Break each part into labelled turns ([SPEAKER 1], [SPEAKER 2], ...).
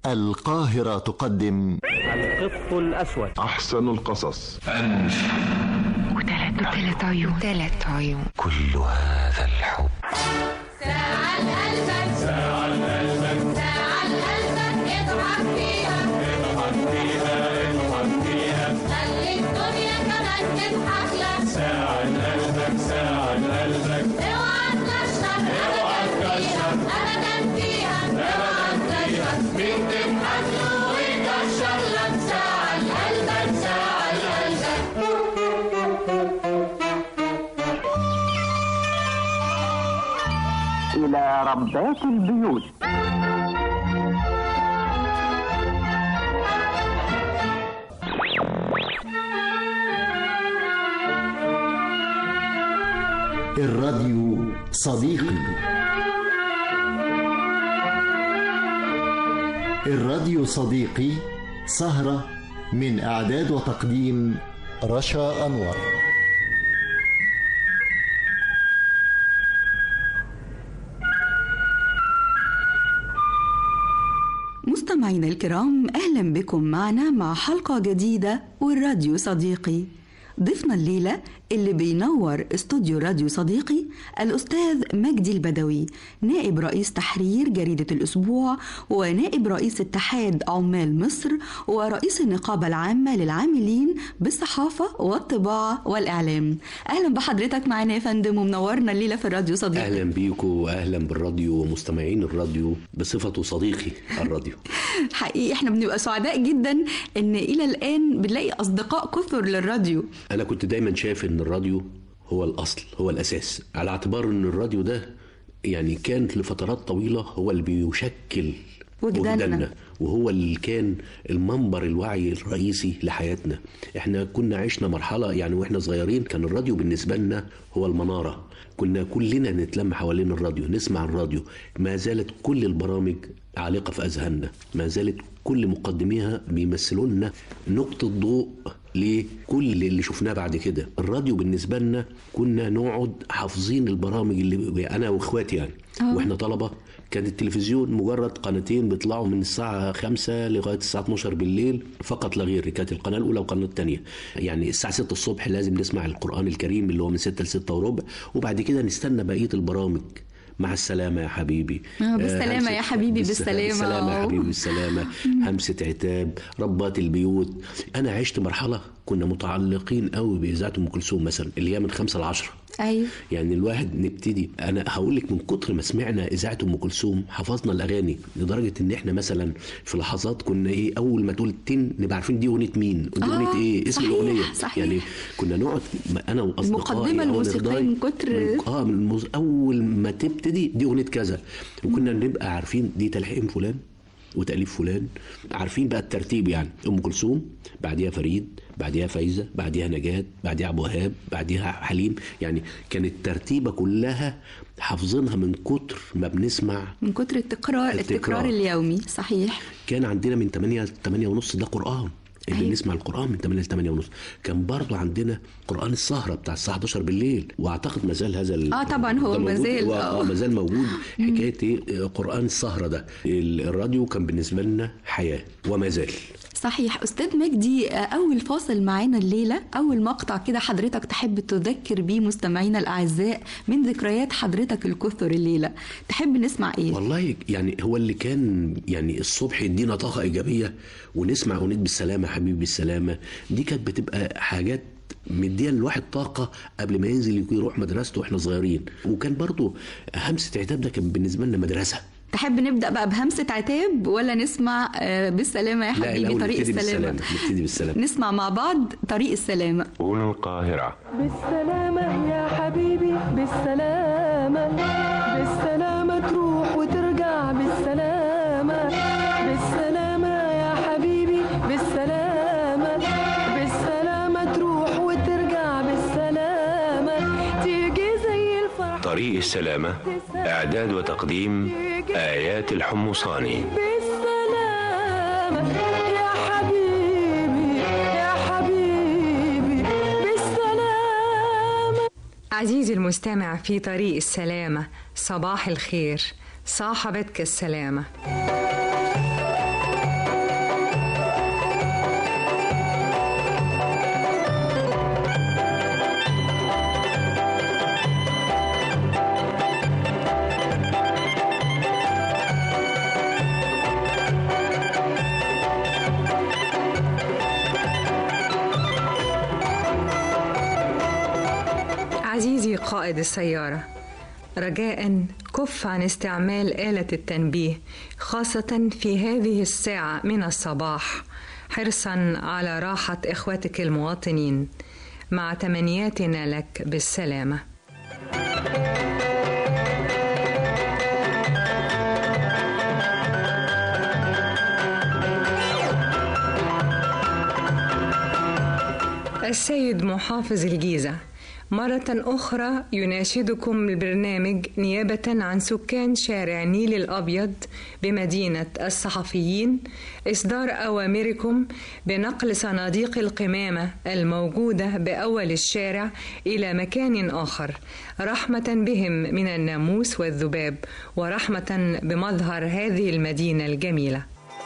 [SPEAKER 1] القاهرة تقدم
[SPEAKER 2] القط الأسود
[SPEAKER 3] أحسن القصص
[SPEAKER 4] وثلاث عيون ثلاث عيون
[SPEAKER 1] كل هذا الحب
[SPEAKER 5] ساعة لقلبك ساعة لقلبك ساعة لقلبك اضحك فيها اضحك فيها اضحك فيها خلي الدنيا كمان تضحك لك ساعة لقلبك ساعة لقلبك اوعى تكشر ابدا فيها ابدا فيها اوعى تكشر مين تضحك له ويكشر لك ساعة لقلبك ساعة لقلبك
[SPEAKER 6] إلى ربات البيوت
[SPEAKER 1] الراديو صديقي الراديو صديقي سهرة من إعداد وتقديم رشا أنور
[SPEAKER 7] مستمعينا الكرام اهلا بكم معنا مع حلقه جديده والراديو صديقي ضيفنا الليله اللي بينور استوديو راديو صديقي الاستاذ مجدي البدوي نائب رئيس تحرير جريده الاسبوع ونائب رئيس اتحاد عمال مصر ورئيس النقابه العامه للعاملين بالصحافه والطباعه والاعلام اهلا بحضرتك معنا يا فندم ومنورنا الليله في الراديو صديقي
[SPEAKER 8] اهلا بيكم واهلا بالراديو ومستمعين الراديو بصفته صديقي الراديو
[SPEAKER 7] حقيقي احنا بنبقى سعداء جدا ان الى الان بنلاقي اصدقاء كثر للراديو
[SPEAKER 8] انا كنت دايما شايف ان الراديو هو الاصل هو الاساس على اعتبار ان الراديو ده يعني كان لفترات طويله هو اللي بيشكل
[SPEAKER 7] وجداننا.
[SPEAKER 8] وهو اللي كان المنبر الوعي الرئيسي لحياتنا احنا كنا عشنا مرحلة يعني واحنا صغيرين كان الراديو بالنسبة لنا هو المنارة كنا كلنا نتلم حوالين الراديو نسمع الراديو ما زالت كل البرامج عالقة في أذهاننا ما زالت كل مقدميها بيمثلوا لنا نقطة ضوء لكل اللي شفناه بعد كده الراديو بالنسبة لنا كنا نقعد حافظين البرامج اللي أنا وإخواتي يعني
[SPEAKER 7] آه.
[SPEAKER 8] واحنا طلبة كان التلفزيون مجرد قناتين بيطلعوا من الساعة 5 لغاية الساعة 12 بالليل فقط لا غير كانت القناة الأولى والقناة الثانية يعني الساعة 6 الصبح لازم نسمع القرآن الكريم اللي هو من 6 ل 6 وربع وبعد كده نستنى بقية البرامج مع السلامة يا حبيبي
[SPEAKER 7] آه، بالسلامة
[SPEAKER 8] همسة-
[SPEAKER 7] يا حبيبي،
[SPEAKER 8] بالس-
[SPEAKER 7] بالسلامة.
[SPEAKER 8] بالسلامة يا
[SPEAKER 7] آه.
[SPEAKER 8] حبيبي بالسلامة همسة عتاب ربات البيوت أنا عشت مرحلة كنا متعلقين قوي بإذاعة أم كلثوم مثلا اللي هي من 5 ل 10
[SPEAKER 7] ايوه
[SPEAKER 8] يعني الواحد نبتدي انا هقول لك من كتر ما سمعنا اذاعه ام كلثوم حفظنا الاغاني لدرجه ان احنا مثلا في لحظات كنا ايه اول ما تقول تن نبقى عارفين دي اغنيه مين ودي
[SPEAKER 7] آه،
[SPEAKER 8] اغنيه ايه اسم
[SPEAKER 7] صحيح،
[SPEAKER 8] الاغنيه
[SPEAKER 7] صحيح.
[SPEAKER 8] يعني كنا نقعد انا واصدقائي
[SPEAKER 7] المقدمة
[SPEAKER 8] أو
[SPEAKER 7] الموسيقية
[SPEAKER 8] نرضاي
[SPEAKER 7] من كتر-
[SPEAKER 8] من اه من الموز... اول ما تبتدي دي اغنيه كذا وكنا نبقى عارفين دي تلحين فلان وتاليف فلان عارفين بقى الترتيب يعني ام كلثوم بعديها فريد بعديها فايزه بعديها نجاة بعديها ابو وهاب بعديها حليم يعني كانت الترتيبه كلها حافظينها من كتر ما بنسمع
[SPEAKER 7] من كتر التكرار
[SPEAKER 8] التكرار.
[SPEAKER 7] التكرار اليومي صحيح
[SPEAKER 8] كان عندنا من 8 ل 8 ونص ده قرآن اللي
[SPEAKER 7] أيوة.
[SPEAKER 8] نسمع القرآن من 8 ل 8 ونص كان برضو عندنا قرآن السهرة بتاع الساعة 11 بالليل واعتقد ما زال هذا ال-
[SPEAKER 7] آه طبعاً هو
[SPEAKER 8] ده
[SPEAKER 7] ما
[SPEAKER 8] موجود.
[SPEAKER 7] زال،
[SPEAKER 8] هو-
[SPEAKER 7] آه.
[SPEAKER 8] اه ما زال موجود حكاية ايه قرآن السهرة ده ال- الراديو كان بالنسبة لنا حياة وما زال
[SPEAKER 7] صحيح استاذ مجدي آه، اول فاصل معانا الليله اول مقطع كده حضرتك تحب تذكر بيه مستمعينا الاعزاء من ذكريات حضرتك الكثر الليله تحب نسمع ايه
[SPEAKER 8] والله يعني هو اللي كان يعني الصبح يدينا طاقة إيجابية ونسمع أغنية بالسلامة حبيبي بالسلامة دي كانت بتبقى حاجات مديها للواحد طاقة قبل ما ينزل يروح مدرسته واحنا صغيرين وكان برضو همسة عتاب ده كان بالنسبة لنا مدرسة
[SPEAKER 7] تحب نبدا بقى بهمسه عتاب ولا نسمع آه، بالسلامه يا
[SPEAKER 8] لا
[SPEAKER 7] حبيبي
[SPEAKER 8] الأول
[SPEAKER 7] طريق
[SPEAKER 8] نبتدي
[SPEAKER 7] السلامه
[SPEAKER 8] بالسلامة نبتدي بالسلامة
[SPEAKER 7] نسمع مع بعض طريق السلامه
[SPEAKER 3] هنا القاهرة
[SPEAKER 9] بالسلامة يا حبيبي بالسلامة بالسلامة تروح وترجع بالسلامة بالسلامة يا حبيبي بالسلامة بالسلامة تروح وترجع بالسلامة تيجي زي الفرح
[SPEAKER 10] طريق السلامة إعداد وتقديم آيات الحمصاني
[SPEAKER 9] بالسلامة يا حبيبي يا حبيبي بالسلامة
[SPEAKER 4] عزيزي المستمع في طريق السلامة صباح الخير صاحبتك السلامة قائد السيارة رجاء كف عن استعمال آلة التنبيه خاصة في هذه الساعة من الصباح حرصا على راحة إخوتك المواطنين مع تمنياتنا لك بالسلامة السيد محافظ الجيزة مرة أخرى يناشدكم البرنامج نيابة عن سكان شارع نيل الأبيض بمدينة الصحفيين إصدار أوامركم بنقل صناديق القمامة الموجودة بأول الشارع إلى مكان آخر رحمة بهم من الناموس والذباب ورحمة بمظهر هذه المدينة الجميلة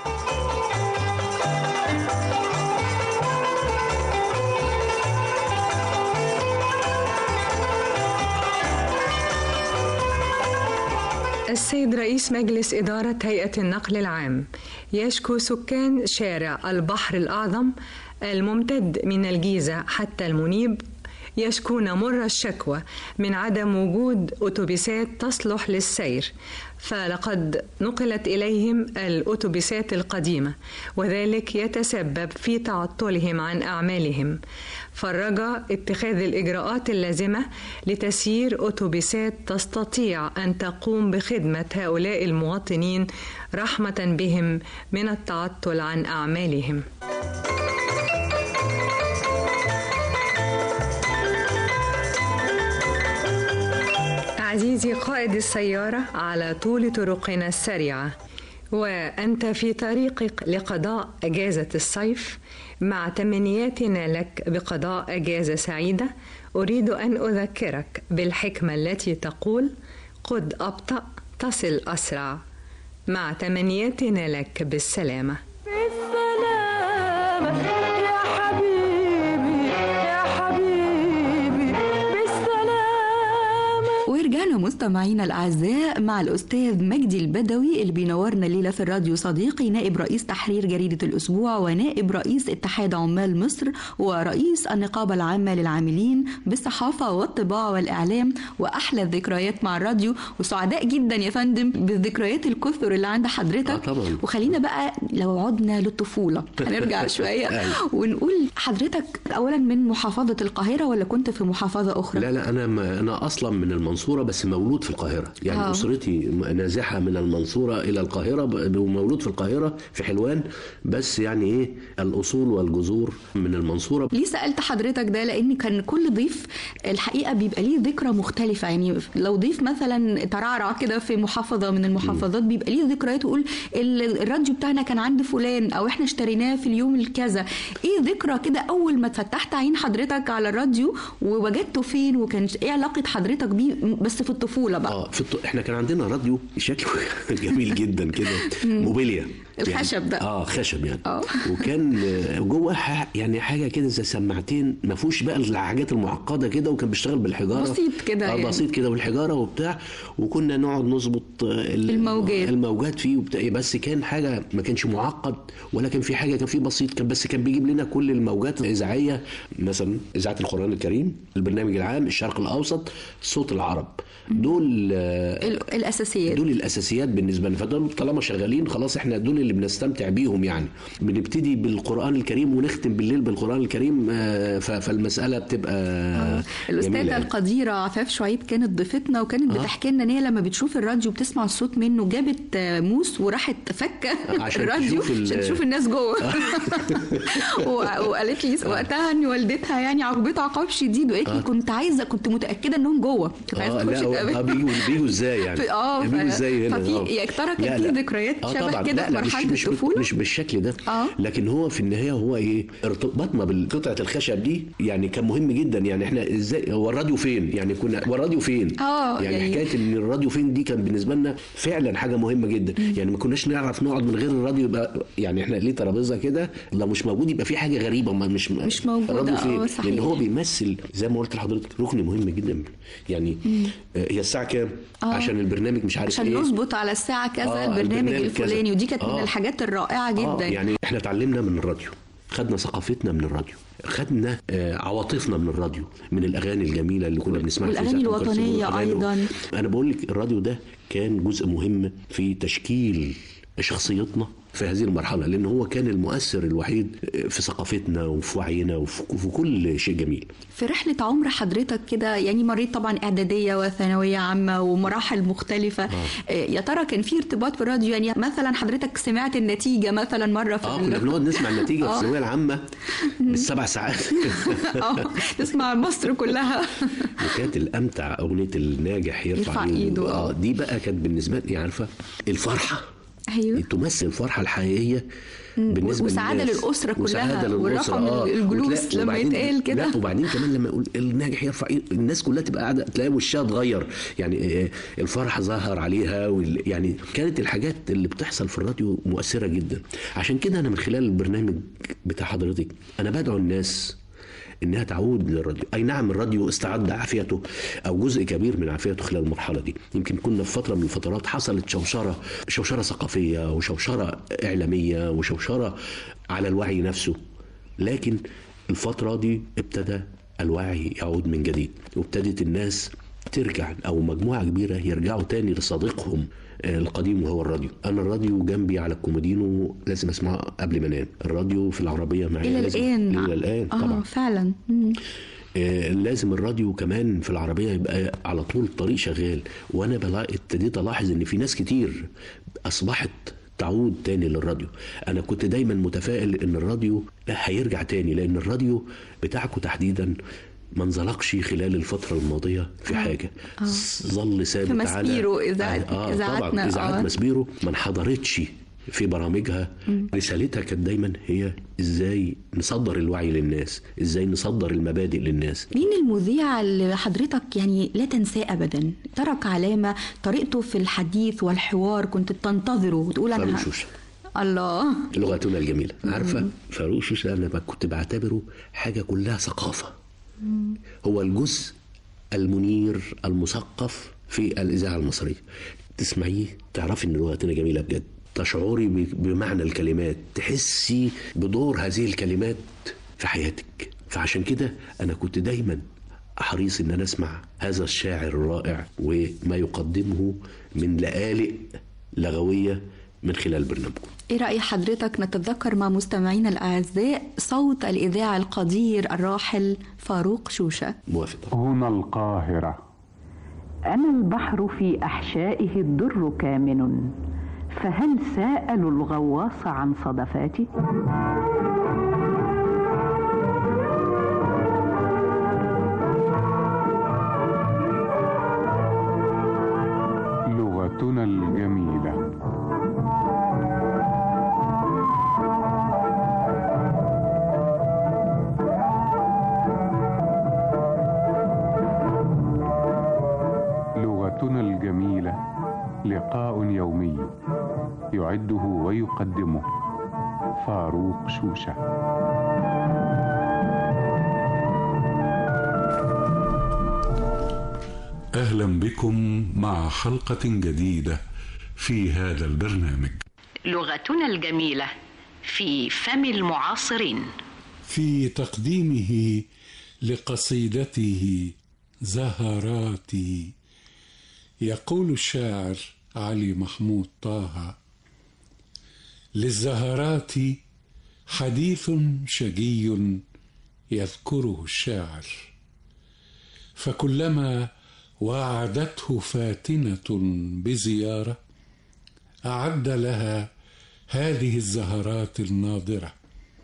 [SPEAKER 4] السيد رئيس مجلس إدارة هيئة النقل العام يشكو سكان شارع البحر الأعظم الممتد من الجيزة حتى المنيب يشكون مر الشكوى من عدم وجود أتوبيسات تصلح للسير فلقد نقلت إليهم الأتوبيسات القديمة وذلك يتسبب في تعطلهم عن أعمالهم فالرجاء اتخاذ الإجراءات اللازمة لتسيير أتوبيسات تستطيع أن تقوم بخدمة هؤلاء المواطنين رحمة بهم من التعطل عن أعمالهم عزيزي قائد السيارة على طول طرقنا السريعة وأنت في طريقك لقضاء أجازة الصيف مع تمنياتنا لك بقضاء أجازة سعيدة أريد أن أذكرك بالحكمة التي تقول قد أبطأ تصل أسرع مع تمنياتنا لك بالسلامة
[SPEAKER 9] بالسلامة يا حبيبي يا حبيبي بالسلامة
[SPEAKER 7] ورجعنا مستمعينا الأعزاء مع الأستاذ مجدي البدوي اللي بينورنا الليلة في الراديو صديقي نائب رئيس تحرير جريدة الأسبوع ونائب رئيس اتحاد عمال مصر ورئيس النقابة العامة للعاملين بالصحافة والطباعة والإعلام وأحلى الذكريات مع الراديو وسعداء جدا يا فندم بالذكريات الكثر اللي عند حضرتك
[SPEAKER 8] آه طبعا.
[SPEAKER 7] وخلينا بقى لو عدنا للطفولة هنرجع شوية
[SPEAKER 8] أيوة.
[SPEAKER 7] ونقول حضرتك أولا من محافظة القاهرة ولا كنت في محافظة أخرى؟
[SPEAKER 8] لا لا انا ما انا اصلا من المنصوره بس مولود في القاهره يعني
[SPEAKER 7] آه.
[SPEAKER 8] اسرتي نازحه من المنصوره الى القاهره ب- ومولود في القاهره في حلوان بس يعني ايه الاصول والجذور من المنصوره
[SPEAKER 7] ليه سألت حضرتك ده لأن كان كل ضيف الحقيقة بيبقى ليه ذكرى مختلفة يعني لو ضيف مثلا ترعرع كده في محافظة من المحافظات بيبقى ليه ذكريات ويقول ال- الراديو بتاعنا كان عند فلان أو احنا اشتريناه في اليوم الكذا ايه ذكرى كده أول ما فتحت عين حضرتك على الراديو ووجدته فين وكان ايه علاقة حضرتك بيه بس في الطفولة بقى
[SPEAKER 8] اه في الط... احنا كان عندنا راديو شكله جميل جدا كده موبيليا
[SPEAKER 7] الخشب ده.
[SPEAKER 8] اه خشب يعني
[SPEAKER 7] آه.
[SPEAKER 8] وكان آه، جوه ح- يعني حاجه كده زي سماعتين ما فيهوش بقى الحاجات المعقده كده وكان بيشتغل بالحجاره
[SPEAKER 7] بسيط كده
[SPEAKER 8] اه
[SPEAKER 7] يعني.
[SPEAKER 8] بسيط كده والحجاره وبتاع وكنا نقعد نظبط آه، ال-
[SPEAKER 7] الموجات.
[SPEAKER 8] الموجات فيه وبتاع بس كان حاجه ما كانش معقد ولا كان في حاجه كان في بسيط كان بس كان بيجيب لنا كل الموجات الاذاعيه مثلا اذاعه القران الكريم البرنامج العام الشرق الاوسط صوت العرب دول آه،
[SPEAKER 7] ال- الأساسيات
[SPEAKER 8] دول الاساسيات بالنسبه لنا فدول طالما شغالين خلاص احنا دول اللي بنستمتع بيهم يعني بنبتدي بالقران الكريم ونختم بالليل بالقران الكريم آه، ف- فالمساله بتبقى
[SPEAKER 7] الأستاذة
[SPEAKER 8] جميلة يعني.
[SPEAKER 7] القديرة عفاف شعيب كانت ضيفتنا وكانت بتحكي لنا ان هي لما بتشوف الراديو بتسمع الصوت منه جابت آه، موس وراحت فكه
[SPEAKER 8] عشان
[SPEAKER 7] الراديو
[SPEAKER 8] تشوف ال-
[SPEAKER 7] عشان تشوف الناس جوه و- وقالت لي وقتها ان والدتها يعني عاقبتها عقاب شديد وقالت لي كنت عايزه كنت متاكده انهم جوه كنت عايزه
[SPEAKER 8] اه
[SPEAKER 7] تخش
[SPEAKER 8] لا هو-
[SPEAKER 7] تقابل
[SPEAKER 8] آه، بيجوا بيجوا ازاي يعني
[SPEAKER 7] اه
[SPEAKER 8] بيجوا
[SPEAKER 7] ف-
[SPEAKER 8] ازاي هنا
[SPEAKER 7] ففي
[SPEAKER 8] آه.
[SPEAKER 7] يا ترى
[SPEAKER 8] لا،
[SPEAKER 7] كان في
[SPEAKER 8] لا.
[SPEAKER 7] ذكريات
[SPEAKER 8] آه
[SPEAKER 7] شبه
[SPEAKER 8] طبعاً.
[SPEAKER 7] كده
[SPEAKER 8] لا،
[SPEAKER 7] في
[SPEAKER 8] لا، مش-
[SPEAKER 7] مرحله
[SPEAKER 8] مش
[SPEAKER 7] الطفوله
[SPEAKER 8] مش بالشكل ده
[SPEAKER 7] آه.
[SPEAKER 8] لكن هو في النهايه هو ايه ارتباطنا بالقطعه الخشب دي يعني كان مهم جدا يعني احنا ازاي هو الراديو فين يعني كنا هو الراديو فين
[SPEAKER 7] آه،
[SPEAKER 8] يعني,
[SPEAKER 7] يعني-
[SPEAKER 8] حكايه ان الراديو فين دي كان بالنسبه لنا فعلا حاجه مهمه جدا يعني ما كناش نعرف نقعد من غير الراديو يبقى يعني احنا ليه ترابيزه كده لو مش موجود يبقى في حاجه غريبه ما مش
[SPEAKER 7] مش موجودة،
[SPEAKER 8] الراديو
[SPEAKER 7] آه،
[SPEAKER 8] فين
[SPEAKER 7] صحيح.
[SPEAKER 8] لان هو بيمثل زي ما قلت لحضرتك ركن مهم جدا يعني آه، هي الساعه كام
[SPEAKER 7] آه.
[SPEAKER 8] عشان البرنامج مش عارف
[SPEAKER 7] عشان
[SPEAKER 8] ايه
[SPEAKER 7] نظبط على الساعه كذا
[SPEAKER 8] آه،
[SPEAKER 7] البرنامج
[SPEAKER 8] البرنامج كذا.
[SPEAKER 7] الفلاني ودي كانت من
[SPEAKER 8] آه.
[SPEAKER 7] الحاجات الرائعه جدا
[SPEAKER 8] آه يعني احنا اتعلمنا من الراديو خدنا ثقافتنا من الراديو خدنا آه، عواطفنا من الراديو من الاغاني الجميله اللي كنا بنسمعها في
[SPEAKER 7] والأغاني
[SPEAKER 8] إذاعة أم كلثوم
[SPEAKER 7] الوطنية
[SPEAKER 8] والأغاني-
[SPEAKER 7] أيضاً.
[SPEAKER 8] انا بقول لك الراديو ده كان جزء مهم في تشكيل شخصيتنا في هذه المرحله لان هو كان المؤثر الوحيد في ثقافتنا وفي وعينا وفي وفي كل شيء جميل
[SPEAKER 7] في رحلة عمر حضرتك كده يعني مريت طبعا إعدادية وثانوية عامة ومراحل مختلفة آه، يا ترى كان في ارتباط بالراديو يعني مثلا حضرتك سمعت النتيجة مثلا مرة في
[SPEAKER 8] اه
[SPEAKER 7] ال-
[SPEAKER 8] كنا بنقعد نسمع النتيجه في
[SPEAKER 7] آه.
[SPEAKER 8] الثانويه العامه بالسبع ساعات
[SPEAKER 7] اه تسمع مصر كلها
[SPEAKER 8] وكانت الامتع اغنيه الناجح يرفع,
[SPEAKER 7] يرفع إيده، آه.
[SPEAKER 8] اه دي بقى كانت بالنسبه لي عارفه الفرحه
[SPEAKER 7] ايوه
[SPEAKER 8] تمثل الفرحه الحقيقيه بالنسبه
[SPEAKER 7] وسعادة
[SPEAKER 8] للناس.
[SPEAKER 7] للأسرة كلها،
[SPEAKER 8] وسعادة للأسرة،
[SPEAKER 7] والرقم
[SPEAKER 8] آه.
[SPEAKER 7] الجلوس
[SPEAKER 8] وتلاقي-
[SPEAKER 7] لما
[SPEAKER 8] وبعدين-
[SPEAKER 7] يتقال كده.
[SPEAKER 8] لا وبعدين كمان لما يقول الناجح يرفع إيده، الناس كلها تبقى قاعده تلاقي وشها اتغير يعني آه، الفرح ظهر عليها وال... يعني كانت الحاجات اللي بتحصل في الراديو مؤثره جدا عشان كده انا من خلال البرنامج بتاع حضرتك انا بدعو الناس انها تعود للراديو اي نعم الراديو استعد عافيته او جزء كبير من عافيته خلال المرحله دي يمكن كنا في فتره من الفترات حصلت شوشره شوشره ثقافيه وشوشره اعلاميه وشوشره على الوعي نفسه لكن الفتره دي ابتدى الوعي يعود من جديد وابتدت الناس ترجع او مجموعه كبيره يرجعوا تاني لصديقهم آه، القديم وهو الراديو انا الراديو جنبي على الكومودينو لازم اسمعه قبل ما انام الراديو في العربيه معايا
[SPEAKER 7] إلى
[SPEAKER 8] لازم-
[SPEAKER 7] الآن
[SPEAKER 8] الى الان
[SPEAKER 7] اه
[SPEAKER 8] طبعا
[SPEAKER 7] فعلا مم.
[SPEAKER 8] آه، لازم الراديو كمان في العربية يبقى على طول الطريق شغال وأنا بلا... ابتديت ألاحظ إن في ناس كتير أصبحت تعود تاني للراديو أنا كنت دايما متفائل إن الراديو هيرجع تاني لأن الراديو بتاعكم تحديدا ما انزلقش خلال الفترة الماضية في حاجة
[SPEAKER 7] آه.
[SPEAKER 8] ظل ثابت
[SPEAKER 7] في
[SPEAKER 8] على
[SPEAKER 7] مسبيرو إذاعة-
[SPEAKER 8] آه
[SPEAKER 7] إذاعتنا،
[SPEAKER 8] طبعا إذاعات
[SPEAKER 7] آه.
[SPEAKER 8] مسبيرو ما انحدرتش في برامجها رسالتها كانت دايما هي ازاي نصدر الوعي للناس ازاي نصدر المبادئ للناس
[SPEAKER 7] مين المذيع اللي حضرتك يعني لا تنساه ابدا ترك علامه طريقته في الحديث والحوار كنت تنتظره وتقول انا
[SPEAKER 8] فاروق
[SPEAKER 7] ه-
[SPEAKER 8] شوشة
[SPEAKER 7] الله
[SPEAKER 8] لغتنا الجميلة عارفة فاروق شوشة أنا ب- كنت بعتبره حاجة كلها ثقافة هو الجزء المنير المثقف في الإذاعة المصرية تسمعيه تعرفي إن لغتنا جميلة بجد تشعري ب- بمعنى الكلمات تحسي بدور هذه الكلمات في حياتك فعشان كده أنا كنت دايما حريص ان انا اسمع هذا الشاعر الرائع وما يقدمه من لآلئ لغويه من خلال برنامجكم
[SPEAKER 7] ايه راي حضرتك نتذكر مع مستمعينا الاعزاء صوت الاذاعه القدير الراحل فاروق شوشه
[SPEAKER 8] موافق
[SPEAKER 11] هنا القاهرة
[SPEAKER 6] أنا البحر في أحشائه الدر كامن فهل سألوا الغواص عن صدفاتي؟
[SPEAKER 11] لغتنا الجميلة لغتنا الجميلة لقاء يومي يعده ويقدمه فاروق شوشه
[SPEAKER 12] اهلا بكم مع حلقه جديده في هذا البرنامج
[SPEAKER 13] لغتنا الجميلة في فم المعاصرين
[SPEAKER 12] في تقديمه لقصيدته زهراتي يقول الشاعر علي محمود طه للزهرات حديث شجي يذكره الشاعر فكلما وعدته فاتنه بزياره اعد لها هذه الزهرات الناضره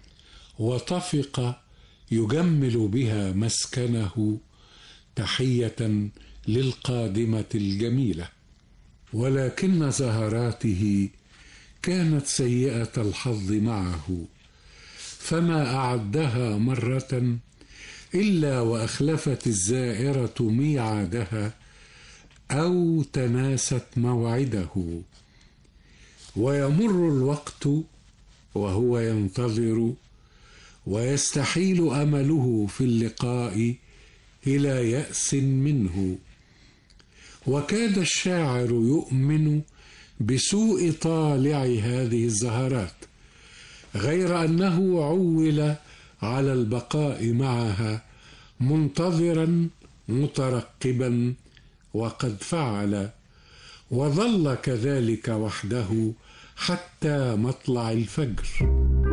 [SPEAKER 12] وطفق يجمل بها مسكنه تحيه للقادمه الجميله ولكن زهراته كانت سيئه الحظ معه فما اعدها مره الا واخلفت الزائره ميعادها او تناست موعده ويمر الوقت وهو ينتظر ويستحيل امله في اللقاء الى ياس منه وكاد الشاعر يؤمن بسوء طالع هذه الزهرات غير انه عول على البقاء معها منتظرا مترقبا وقد فعل وظل كذلك وحده حتى مطلع الفجر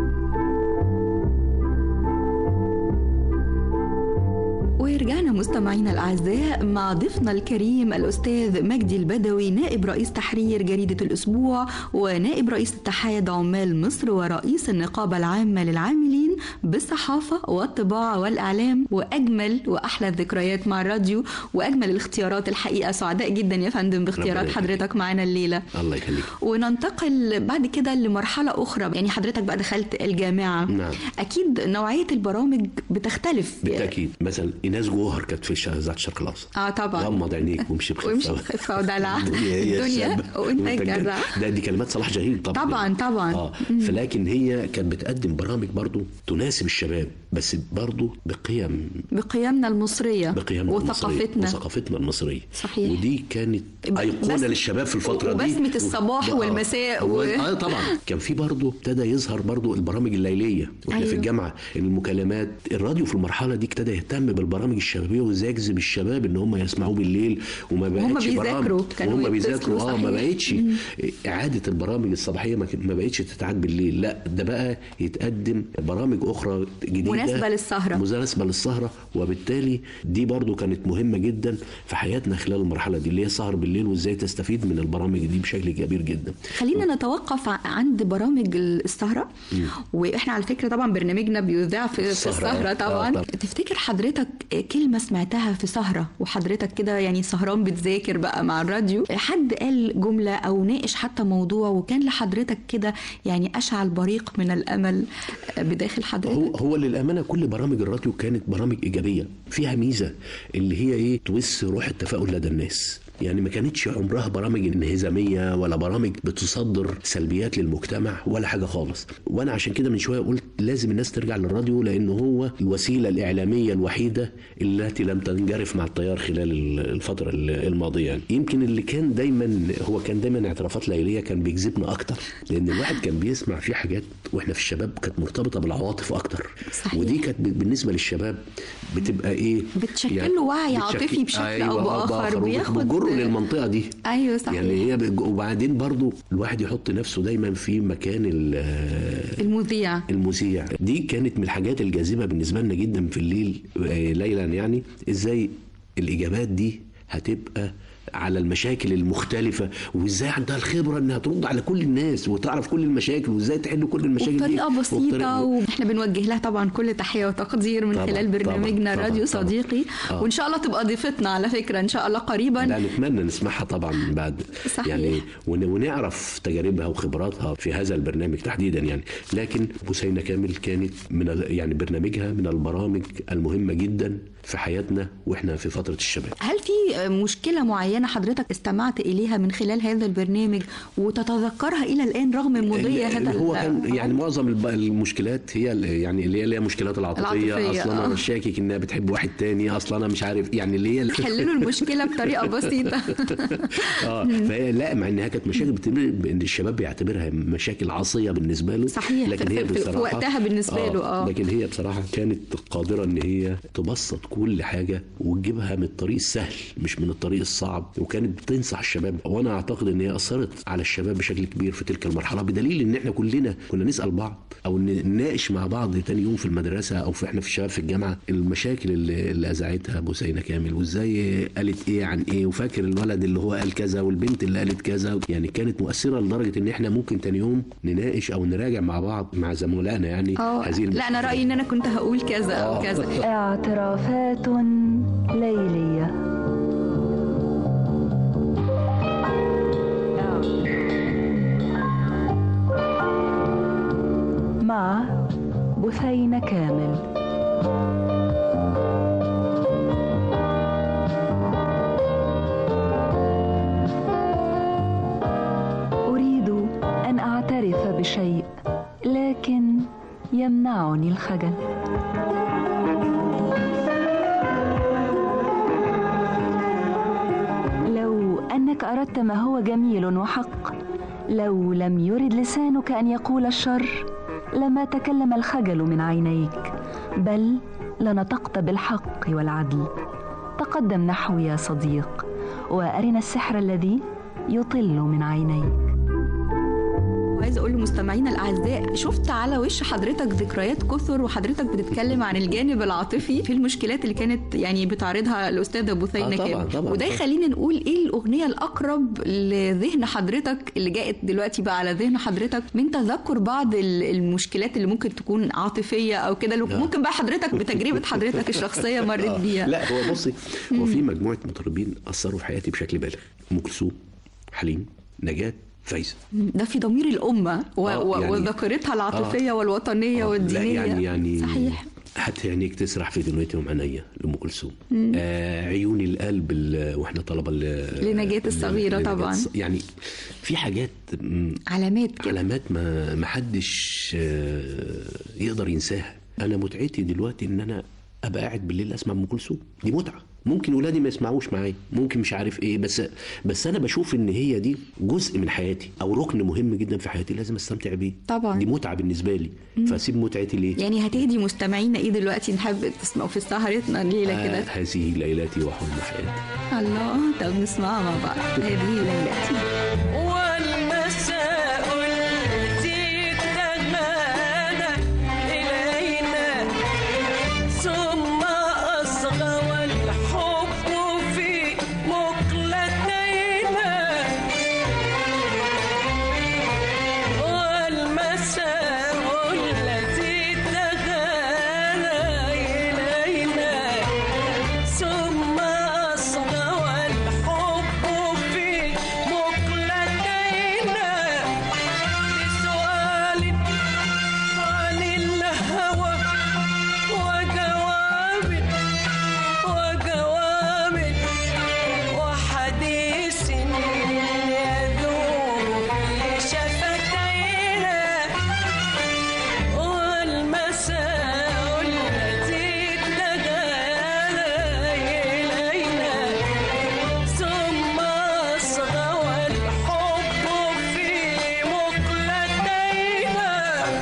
[SPEAKER 7] ورجعنا مستمعينا الأعزاء مع ضيفنا الكريم الأستاذ مجدي البدوي نائب رئيس تحرير جريدة الأسبوع ونائب رئيس اتحاد عمال مصر ورئيس النقابة العامة للعاملين بالصحافة والطباعة والإعلام وأجمل وأحلى الذكريات مع الراديو وأجمل الاختيارات الحقيقة سعداء جدا يا فندم باختيارات
[SPEAKER 8] ربنا يخليك.
[SPEAKER 7] حضرتك معنا الليلة
[SPEAKER 8] الله يخليك
[SPEAKER 7] وننتقل بعد كده لمرحلة أخرى يعني حضرتك بقى دخلت الجامعة
[SPEAKER 8] نعم
[SPEAKER 7] أكيد نوعية البرامج بتختلف
[SPEAKER 8] بالتاكيد مثلا ايناس جوهر كانت في الش- اذاعه الشرق الاوسط
[SPEAKER 7] اه طبعا
[SPEAKER 8] غمض عينيك وامشي بخفه
[SPEAKER 7] وامشي بخفة ودلع
[SPEAKER 8] الدنيا هي
[SPEAKER 7] الدنيا
[SPEAKER 8] الشابة.
[SPEAKER 7] وانت
[SPEAKER 8] وانت
[SPEAKER 7] الجدع
[SPEAKER 8] ده دي كلمات صلاح جاهين طبعا
[SPEAKER 7] طبعا طبعا
[SPEAKER 8] اه
[SPEAKER 7] مم.
[SPEAKER 8] فلكن هي كانت بتقدم برامج برضو تناسب الشباب بس برضو بقيم
[SPEAKER 7] بقيمنا المصرية
[SPEAKER 8] بقيمنا المصرية
[SPEAKER 7] وثقافتنا
[SPEAKER 8] وثقافتنا المصرية
[SPEAKER 7] صحيح.
[SPEAKER 8] ودي كانت
[SPEAKER 7] بس-
[SPEAKER 8] أيقونة للشباب في الفترة دي
[SPEAKER 7] وبسمة الصباح
[SPEAKER 8] آه.
[SPEAKER 7] والمساء و-
[SPEAKER 8] و... اه طبعا كان في برضه ابتدى يظهر برضه البرامج الليلية واحنا
[SPEAKER 7] أيوه.
[SPEAKER 8] في الجامعة المكالمات الراديو في المرحلة دي ابتدى يهتم بالبرامج الشبابية وازاي يجذب الشباب ان هم يسمعوه بالليل وما
[SPEAKER 7] وهم
[SPEAKER 8] بقتش
[SPEAKER 7] بيذاكروا،
[SPEAKER 8] برامج
[SPEAKER 7] كانوا
[SPEAKER 8] وهم بيذاكروا
[SPEAKER 7] يتصلوا،
[SPEAKER 8] اه ما
[SPEAKER 7] صحيح.
[SPEAKER 8] بقتش إعادة البرامج الصباحية ما كان- ما بقتش تتعاد بالليل لا ده بقى يتقدم برامج أخرى جديدة
[SPEAKER 7] مناسبة للسهرة.
[SPEAKER 8] مناسبة للسهرة وبالتالي دي برضو كانت مهمة جدا في حياتنا خلال المرحلة دي اللي هي السهر بالليل وازاي تستفيد من البرامج دي بشكل كبير جدا
[SPEAKER 7] خلينا نتوقف ع- عند برامج السهرة واحنا على فكرة طبعا برنامجنا بيذاع في, في
[SPEAKER 8] السهرة،
[SPEAKER 7] السهرة
[SPEAKER 8] آه،
[SPEAKER 7] طبعا
[SPEAKER 8] طبعاً.
[SPEAKER 7] تفتكر حضرتك كلمة سمعتها في سهرة وحضرتك كده يعني سهران بتذاكر بقى مع الراديو حد قال جملة او ناقش حتى موضوع وكان لحضرتك كده يعني اشعل بريق من الامل بداخل حضرتك
[SPEAKER 8] هو هو للامانه كل برامج الراديو كانت برامج ايجابيه فيها ميزه اللي هي ايه توس روح التفاؤل لدى الناس يعني ما كانتش عمرها برامج انهزاميه ولا برامج بتصدر سلبيات للمجتمع ولا حاجه خالص وانا عشان كده من شويه قلت لازم الناس ترجع للراديو لانه هو الوسيله الاعلاميه الوحيده التي لم تنجرف مع التيار خلال ال- الفتره ال- الماضيه يعني يمكن اللي كان دايما هو كان دايما اعترافات ليليه كان بيجذبنا اكتر لان الواحد كان بيسمع فيه حاجات واحنا في الشباب كانت مرتبطه بالعواطف اكتر
[SPEAKER 7] صحيح.
[SPEAKER 8] ودي كانت ب- بالنسبه للشباب بتبقى ايه
[SPEAKER 7] بتشكل
[SPEAKER 8] يعني
[SPEAKER 7] له وعي
[SPEAKER 8] بتشكل-
[SPEAKER 7] عاطفي بشكل أو بآخر، بياخد-
[SPEAKER 8] بيجروا للمنطقه دي
[SPEAKER 7] ايوه صحيح
[SPEAKER 8] يعني هي بج- وبعدين برضو الواحد يحط نفسه دايما في مكان ال-
[SPEAKER 7] المذيع
[SPEAKER 8] المذيع دي كانت من الحاجات الجاذبه بالنسبه لنا جدا في الليل آه، ليلا يعني ازاي الاجابات دي هتبقى على المشاكل المختلفة وازاي عندها الخبرة انها ترد على كل الناس وتعرف كل المشاكل وازاي تحل كل المشاكل دي
[SPEAKER 7] وبطريقة بسيطة
[SPEAKER 8] وبطريقة-
[SPEAKER 7] واحنا بنوجه لها طبعا كل تحية وتقدير من
[SPEAKER 8] طبعاً،
[SPEAKER 7] خلال برنامجنا
[SPEAKER 8] طبعاً،
[SPEAKER 7] راديو
[SPEAKER 8] طبعاً.
[SPEAKER 7] صديقي
[SPEAKER 8] آه.
[SPEAKER 7] وان شاء الله تبقى ضيفتنا على فكرة ان شاء الله قريبا
[SPEAKER 8] لا نتمنى نسمعها طبعا بعد
[SPEAKER 7] صحيح.
[SPEAKER 8] يعني ون- ونعرف تجاربها وخبراتها في هذا البرنامج تحديدا يعني لكن بوسينة كامل كانت من ال- يعني برنامجها من البرامج المهمة جدا في حياتنا واحنا في فترة الشباب
[SPEAKER 7] هل في مشكلة معينة حضرتك استمعت إليها من خلال هذا البرنامج وتتذكرها إلى الآن رغم مضي
[SPEAKER 8] اللي
[SPEAKER 7] هذا
[SPEAKER 8] اللي هو
[SPEAKER 7] ال-
[SPEAKER 8] كان يعني معظم الب- المشكلات هي ال- يعني اللي هي اللي هي المشكلات العاطفيه
[SPEAKER 7] العاطفية،
[SPEAKER 8] اصلا
[SPEAKER 7] آه.
[SPEAKER 8] انا شاكك انها بتحب واحد تاني اصلا انا مش عارف يعني اللي هي
[SPEAKER 7] حللوا المشكلة بطريقة بسيطة
[SPEAKER 8] اه فهي لا مع انها كانت مشاكل بتبقى ان الشباب بيعتبرها مشاكل عصيه بالنسبه له
[SPEAKER 7] صحيح،
[SPEAKER 8] لكن
[SPEAKER 7] في-
[SPEAKER 8] هي
[SPEAKER 7] في- في
[SPEAKER 8] بصراحه
[SPEAKER 7] وقتها بالنسبة له، آه.
[SPEAKER 8] لكن هي بصراحه كانت قادره ان هي تبسط كل حاجه وتجيبها من الطريق السهل مش من الطريق الصعب وكانت بتنصح الشباب وانا اعتقد ان هي اثرت على الشباب بشكل كبير في تلك المرحله بدليل ان احنا كلنا كنا نسال بعض او نناقش مع بعض تاني يوم في المدرسه او في احنا في الشباب في الجامعه المشاكل اللي, اللي اذاعتها بوسينه كامل وازاي قالت ايه عن ايه وفاكر الولد اللي هو قال كذا والبنت اللي قالت كذا يعني كانت مؤثره لدرجه ان احنا ممكن تاني يوم نناقش او نراجع مع بعض مع زملائنا يعني
[SPEAKER 7] اه
[SPEAKER 8] هذه
[SPEAKER 7] لا أنا رأيي إن أنا كنت هقول كذا أو
[SPEAKER 8] آه.
[SPEAKER 7] كذا
[SPEAKER 9] اعترافات ليلية مع بثينة كامل أريد أن أعترف بشيء لكن يمنعني الخجل لو أنك أردت ما هو جميل وحق لو لم يرد لسانك أن يقول الشر لما تكلم الخجل من عينيك بل لنطقت بالحق والعدل تقدم نحوي يا صديق وارنا السحر الذي يطل من عينيك
[SPEAKER 7] وعايزه اقول لمستمعينا الاعزاء شفت على وش حضرتك ذكريات كثر وحضرتك بتتكلم عن الجانب العاطفي في المشكلات اللي كانت يعني بتعرضها الاستاذه بثينه
[SPEAKER 8] آه طبعاً،
[SPEAKER 7] كامل
[SPEAKER 8] طبعاً،
[SPEAKER 7] وده
[SPEAKER 8] طبعاً.
[SPEAKER 7] يخلينا نقول ايه الاغنيه الاقرب لذهن حضرتك اللي جاءت دلوقتي بقى على ذهن حضرتك من تذكر بعض ال- المشكلات اللي ممكن تكون عاطفيه او كده اللي ممكن بقى حضرتك بتجربه حضرتك الشخصيه مريت
[SPEAKER 8] آه،
[SPEAKER 7] بيها
[SPEAKER 8] لا هو بصي هو في مجموعه مطربين اثروا في حياتي بشكل بالغ ام كلثوم حليم نجاة فايزه
[SPEAKER 7] ده في ضمير الامه و...
[SPEAKER 8] آه،
[SPEAKER 7] و...
[SPEAKER 8] يعني-
[SPEAKER 7] وذاكرتها العاطفيه
[SPEAKER 8] آه.
[SPEAKER 7] والوطنيه
[SPEAKER 8] لا
[SPEAKER 7] والدينيه
[SPEAKER 8] يعني يعني
[SPEAKER 7] صحيح
[SPEAKER 8] حتى عينيك تسرح في دنيتهم عينيا لام كلثوم
[SPEAKER 7] مم.
[SPEAKER 8] آه عيون القلب ال- واحنا طلبه ل-
[SPEAKER 7] لنجاة الصغيرة
[SPEAKER 8] لنجاة
[SPEAKER 7] طبعاً.
[SPEAKER 8] الص- يعني في حاجات مم،
[SPEAKER 7] علامات كده
[SPEAKER 8] علامات ما ما حدش آه، يقدر ينساها انا متعتي دلوقتي ان انا ابقى قاعد بالليل اسمع ام كلثوم دي متعه ممكن ولادي ما يسمعوش معايا ممكن مش عارف ايه بس بس انا بشوف ان هي دي جزء من حياتي او ركن مهم جدا في حياتي لازم استمتع بيه
[SPEAKER 7] طبعاً.
[SPEAKER 8] دي متعه بالنسبه لي
[SPEAKER 7] مم.
[SPEAKER 8] فاسيب متعتي ليه
[SPEAKER 7] يعني هتهدي مستمعينا ايه دلوقتي نحب تسمعوا في سهرتنا الليله
[SPEAKER 8] آه
[SPEAKER 7] كده
[SPEAKER 8] هذه ليلتي وحلم حياتي
[SPEAKER 7] الله طب نسمعها مع بعض هذه ليلتي
[SPEAKER 5] والمساء التي تغادى إلينا ثم أصغى والحب في مقلتينا والمساء التي تغادى إلينا ثم أصغى والحب في مقلتينا بسؤال عن الهوى وجواب وجواب وحديث يذوب في شفتينا والمساء التي تغالى إلينا ثم أصغى والحب في مقلتينا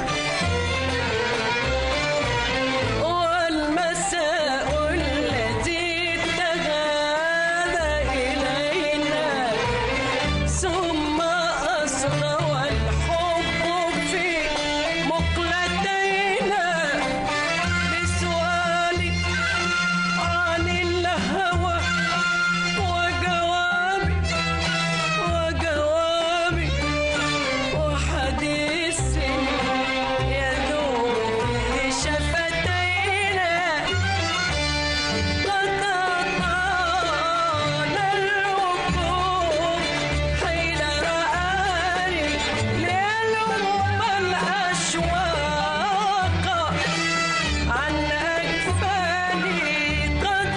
[SPEAKER 5] والمساء التي تغادى إلينا ثم أصغى والحب في مقلتينا بسؤال عن الهوى وجواب وجواب وحديث يذوب في شفتينا قد طال الوقوف حين رآني ليلوم الأشواق عن أكفاني قد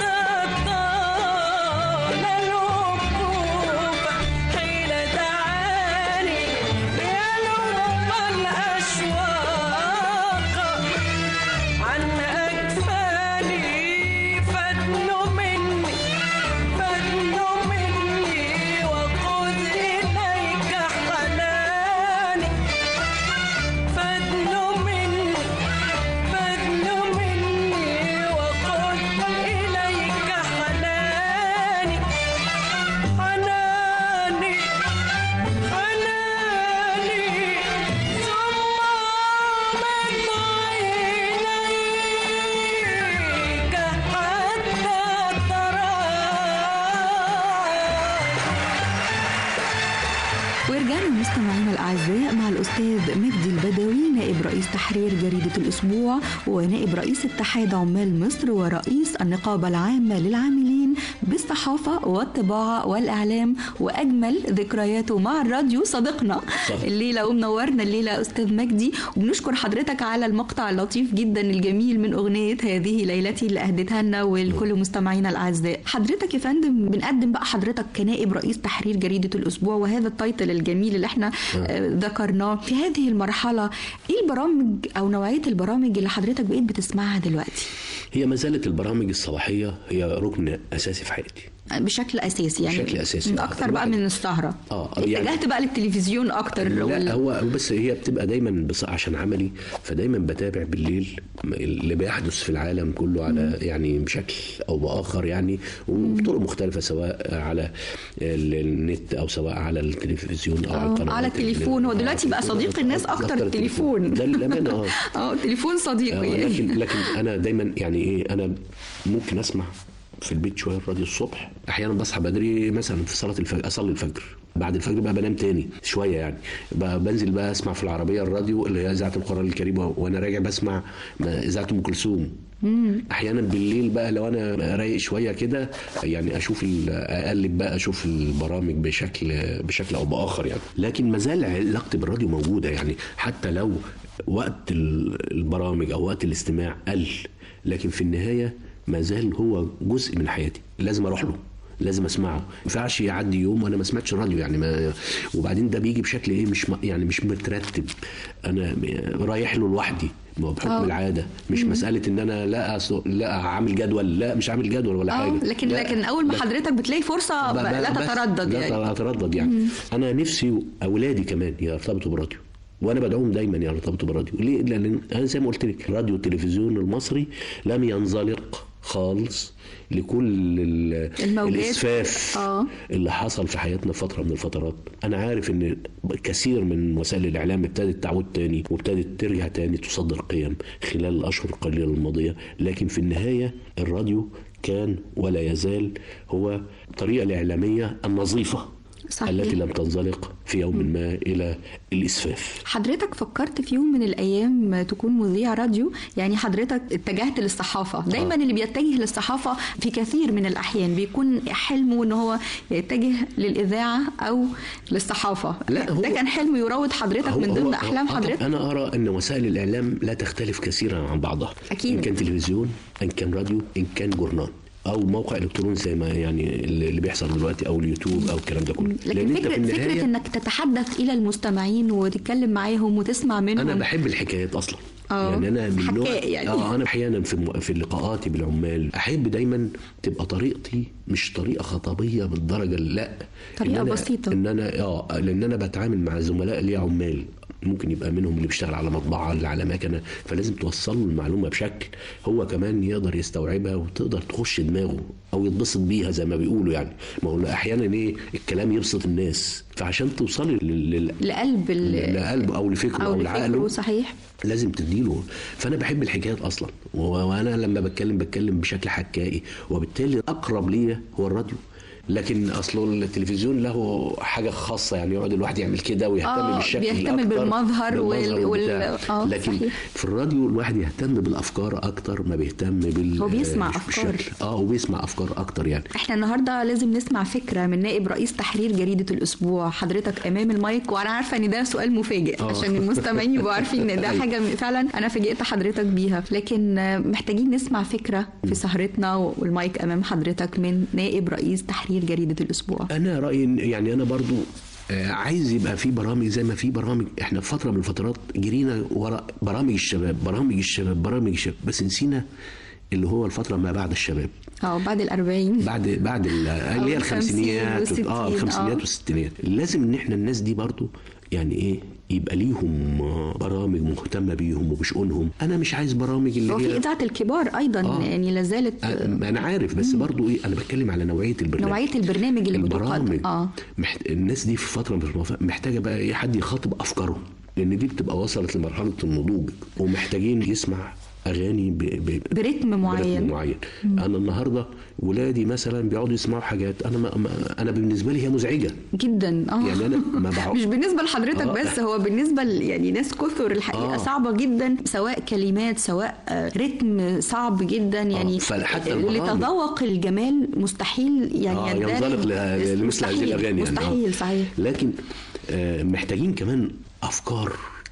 [SPEAKER 5] طال الوقوف حين دعاني ليلوم الأشواق عن أكفاني فادن مني فادن مني وخذ إليك حناني فادن مني فادن مني وخذ إليك حناني حناني حناني ثم من عينيك حتى
[SPEAKER 7] ورجعنا مستمعينا الاعزاء مع الاستاذ مجدي البدوي نائب رئيس تحرير جريده الاسبوع ونائب رئيس اتحاد عمال مصر ورئيس النقابه العامه للعاملين بالصحافه والطباعه والاعلام واجمل ذكرياته مع الراديو صديقنا
[SPEAKER 14] صح.
[SPEAKER 7] الليله ومنورنا الليله استاذ مجدي وبنشكر حضرتك على المقطع اللطيف جدا الجميل من اغنيه هذه ليلتي اللي اهدتها لنا ولكل مستمعينا الاعزاء حضرتك يا فندم بنقدم بقى حضرتك كنائب رئيس تحرير جريده الاسبوع وهذا التايتل الجميل اللي احنا آه، ذكرناه في هذه المرحله ايه البرامج او نوعيه البرامج اللي حضرتك بقيت بتسمعها دلوقتي
[SPEAKER 8] هي ما زالت البرامج الصباحيه هي ركن اساسي في حياتي
[SPEAKER 7] بشكل اساسي يعني
[SPEAKER 8] بشكل أساسي.
[SPEAKER 7] من اكتر بقى من السهره
[SPEAKER 8] اه يعني
[SPEAKER 7] اتجهت بقى للتلفزيون اكتر
[SPEAKER 8] لا
[SPEAKER 7] ولا-
[SPEAKER 8] هو بس هي بتبقى دايما بص عشان عملي فدايما بتابع بالليل اللي بيحدث في العالم كله على يعني بشكل او باخر يعني وبطرق مختلفه سواء على ال- النت او سواء على التلفزيون او على
[SPEAKER 7] آه،
[SPEAKER 8] القناه
[SPEAKER 7] على التليفون هو دلوقتي بقى صديق الناس اكتر التليفون
[SPEAKER 8] ده للامانه اه
[SPEAKER 7] اه التليفون
[SPEAKER 8] آه،
[SPEAKER 7] صديقي
[SPEAKER 8] لكن لكن انا دايما يعني ايه انا ممكن اسمع في البيت شويه الراديو الصبح احيانا بصحى بدري مثلا في صلاه الفجر اصلي الفجر بعد الفجر بقى بنام تاني شويه يعني بقى بنزل بقى اسمع في العربيه الراديو اللي هي اذاعه القران الكريم وانا راجع بسمع اذاعه ام كلثوم احيانا بالليل بقى لو انا رايق شويه كده يعني اشوف ال- اقلب بقى اشوف البرامج بشكل بشكل او باخر يعني لكن ما زال علاقتي بالراديو موجوده يعني حتى لو وقت ال- البرامج او وقت الاستماع قل لكن في النهايه ما زال هو جزء من حياتي لازم اروح له لازم اسمعه ما ينفعش يعدي يوم وانا ما سمعتش راديو يعني ما وبعدين ده بيجي بشكل ايه مش م- يعني مش مترتب انا رايح له لوحدي ما هو بحكم
[SPEAKER 7] آه.
[SPEAKER 8] العاده مش
[SPEAKER 7] مم.
[SPEAKER 8] مساله ان انا لا أص- لا عامل جدول لا مش عامل جدول ولا
[SPEAKER 7] اه
[SPEAKER 8] حاجه
[SPEAKER 7] لكن
[SPEAKER 8] لا.
[SPEAKER 7] لكن اول ما
[SPEAKER 8] لا.
[SPEAKER 7] حضرتك بتلاقي فرصه
[SPEAKER 8] ب-
[SPEAKER 7] ب- لا
[SPEAKER 8] بس-
[SPEAKER 7] تتردد
[SPEAKER 8] لا
[SPEAKER 7] يعني
[SPEAKER 8] اتردد يعني
[SPEAKER 7] مم.
[SPEAKER 8] انا نفسي اولادي كمان يرتبطوا بالراديو وانا بدعوهم دايما يرتبطوا بالراديو ليه لان انا زي ما قلت لك الراديو والتلفزيون المصري لم ينزلق خالص لكل ال-
[SPEAKER 7] الموجات.
[SPEAKER 8] الاسفاف
[SPEAKER 7] اه
[SPEAKER 8] اللي حصل في حياتنا في فتره من الفترات انا عارف ان كثير من وسائل الاعلام ابتدت تعود تاني وابتدت ترجع تاني تصدر قيم خلال الاشهر القليله الماضيه لكن في النهايه الراديو كان ولا يزال هو الطريقه الاعلاميه النظيفه
[SPEAKER 7] صحيح.
[SPEAKER 8] التي لم تنزلق في يوم ما الى الاسفاف
[SPEAKER 7] حضرتك فكرت في يوم من الايام تكون مذيع راديو يعني حضرتك اتجهت للصحافه دايما
[SPEAKER 8] آه.
[SPEAKER 7] اللي بيتجه للصحافه في كثير من الاحيان بيكون حلمه ان هو يتجه للاذاعه او للصحافه
[SPEAKER 8] لا، هو-
[SPEAKER 7] ده كان حلم يراود حضرتك
[SPEAKER 8] هو-
[SPEAKER 7] من
[SPEAKER 8] هو-
[SPEAKER 7] ضمن احلام
[SPEAKER 8] آه، طب
[SPEAKER 7] حضرتك
[SPEAKER 8] انا ارى ان وسائل الاعلام لا تختلف كثيرا عن بعضها
[SPEAKER 7] أكيد.
[SPEAKER 8] ان كان تلفزيون ان كان راديو ان كان جورنال او موقع الكتروني زي ما يعني اللي بيحصل دلوقتي او اليوتيوب او الكلام ده كله
[SPEAKER 7] لكن فكره فكره انك تتحدث الى المستمعين وتتكلم معاهم وتسمع منهم
[SPEAKER 8] انا بحب الحكايات اصلا
[SPEAKER 7] آه،
[SPEAKER 8] يعني انا من نوع
[SPEAKER 7] حكاء يعني.
[SPEAKER 8] اه انا احيانا في م- في لقاءاتي بالعمال احب دايما تبقى طريقتي مش طريقه خطابيه بالدرجه اللي- لا
[SPEAKER 7] طريقة
[SPEAKER 8] إن أنا
[SPEAKER 7] بسيطة.
[SPEAKER 8] ان انا اه لان انا بتعامل مع زملاء لي عمال ممكن يبقى منهم اللي بيشتغل على مطبعه اللي على مكنه فلازم توصل له المعلومه بشكل هو كمان يقدر يستوعبها وتقدر تخش دماغه او يتبسط بيها زي ما بيقولوا يعني ما هو احيانا ايه الكلام يبسط الناس فعشان توصلي لل- لل-
[SPEAKER 7] لقلب ال-
[SPEAKER 8] لقلبه او لفكره
[SPEAKER 7] او
[SPEAKER 8] او
[SPEAKER 7] لفكره
[SPEAKER 8] لعقله
[SPEAKER 7] صحيح
[SPEAKER 8] لازم تديله فانا بحب الحكايات اصلا و- وانا لما بتكلم بتكلم بشكل حكائي وبالتالي اقرب ليا هو الراديو لكن اصله التلفزيون له حاجه خاصه يعني يقعد الواحد يعمل كده ويهتم
[SPEAKER 7] آه،
[SPEAKER 8] بالشكل
[SPEAKER 7] بيهتم
[SPEAKER 8] الأكتر،
[SPEAKER 7] بالمظهر وال-
[SPEAKER 8] بالمظهر
[SPEAKER 7] وال-
[SPEAKER 8] والبتاع.
[SPEAKER 7] آه،
[SPEAKER 8] لكن
[SPEAKER 7] صحيح.
[SPEAKER 8] في الراديو الواحد يهتم بالافكار اكتر ما بيهتم بال
[SPEAKER 7] هو بيسمع
[SPEAKER 8] بالش-
[SPEAKER 7] أفكار.
[SPEAKER 8] بالشكل. اه وبيسمع افكار اكتر يعني
[SPEAKER 7] احنا النهارده لازم نسمع فكره من نائب رئيس تحرير جريده الاسبوع حضرتك امام المايك وانا عارفه ان ده سؤال مفاجئ
[SPEAKER 8] آه.
[SPEAKER 7] عشان المستمعين يبقوا عارفين ان ده
[SPEAKER 8] أيوة.
[SPEAKER 7] حاجه فعلا انا فاجئت حضرتك بيها لكن آه، محتاجين نسمع فكره في سهرتنا والمايك امام حضرتك من نائب رئيس تحرير جريده الاسبوع
[SPEAKER 8] انا رايي إن- يعني انا برضو آه، عايز يبقى في برامج زي ما في برامج احنا في فتره من الفترات جرينا ورا برامج الشباب برامج الشباب برامج الشباب بس نسينا اللي هو الفتره ما بعد الشباب
[SPEAKER 7] اه بعد الأربعين
[SPEAKER 8] بعد بعد ال- اللي هي
[SPEAKER 7] الخمسين
[SPEAKER 8] الخمسينيات
[SPEAKER 7] والستين،
[SPEAKER 8] اه
[SPEAKER 7] آه.
[SPEAKER 8] الخمسينيات والستينيات لازم ان احنا الناس دي برضو يعني ايه يبقى ليهم آه، برامج مهتمه بيهم وبشؤونهم انا مش عايز برامج اللي
[SPEAKER 7] وفي
[SPEAKER 8] هي
[SPEAKER 7] اذاعه الكبار ايضا
[SPEAKER 8] آه.
[SPEAKER 7] يعني لازالت
[SPEAKER 8] آه، انا عارف بس برضو ايه انا بتكلم على نوعيه البرنامج
[SPEAKER 7] نوعيه البرنامج اللي
[SPEAKER 8] البرامج
[SPEAKER 7] بتقدم اه
[SPEAKER 8] محت... الناس دي في فتره من الفترات محتاجه بقى ايه حد يخاطب افكارهم لان دي بتبقى وصلت لمرحله النضوج ومحتاجين يسمع اغاني ب... ب...
[SPEAKER 7] برتم معين
[SPEAKER 8] برتم معين انا النهارده ولادي مثلا بيقعدوا يسمعوا حاجات انا ما... ما... انا بالنسبه لي هي مزعجه
[SPEAKER 7] جدا اه
[SPEAKER 8] يعني انا ما بقعد
[SPEAKER 7] مش بالنسبه لحضرتك
[SPEAKER 8] آه.
[SPEAKER 7] بس هو بالنسبه ل- يعني ناس كثر الحقيقه
[SPEAKER 8] آه.
[SPEAKER 7] صعبه جدا سواء كلمات سواء آه، رتم صعب جدا يعني
[SPEAKER 8] فحتى
[SPEAKER 7] اللي
[SPEAKER 8] البرامج.
[SPEAKER 7] تذوق الجمال مستحيل يعني
[SPEAKER 8] آه
[SPEAKER 7] يندرج.
[SPEAKER 8] ينزلق ل- لمثل هذه
[SPEAKER 7] مستحيل،
[SPEAKER 8] الاغاني يعني آه.
[SPEAKER 7] مستحيل صحيح
[SPEAKER 8] لكن آه محتاجين كمان افكار